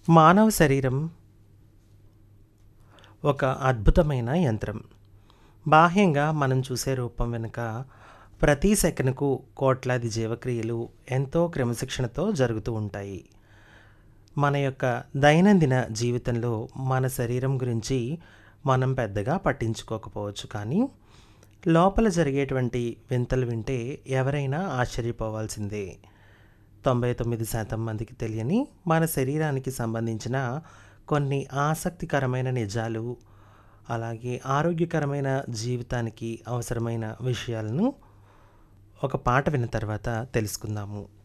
మానవ శరీరం ఒక అద్భుతమైన యంత్రం బాహ్యంగా మనం చూసే రూపం వెనుక ప్రతి సెకనుకు కోట్లాది జీవక్రియలు ఎంతో క్రమశిక్షణతో జరుగుతూ ఉంటాయి మన యొక్క దైనందిన జీవితంలో మన శరీరం గురించి మనం పెద్దగా పట్టించుకోకపోవచ్చు కానీ లోపల జరిగేటువంటి వింతలు వింటే ఎవరైనా ఆశ్చర్యపోవాల్సిందే తొంభై తొమ్మిది శాతం మందికి తెలియని మన శరీరానికి సంబంధించిన కొన్ని ఆసక్తికరమైన నిజాలు అలాగే ఆరోగ్యకరమైన జీవితానికి అవసరమైన విషయాలను ఒక పాట విన్న తర్వాత తెలుసుకుందాము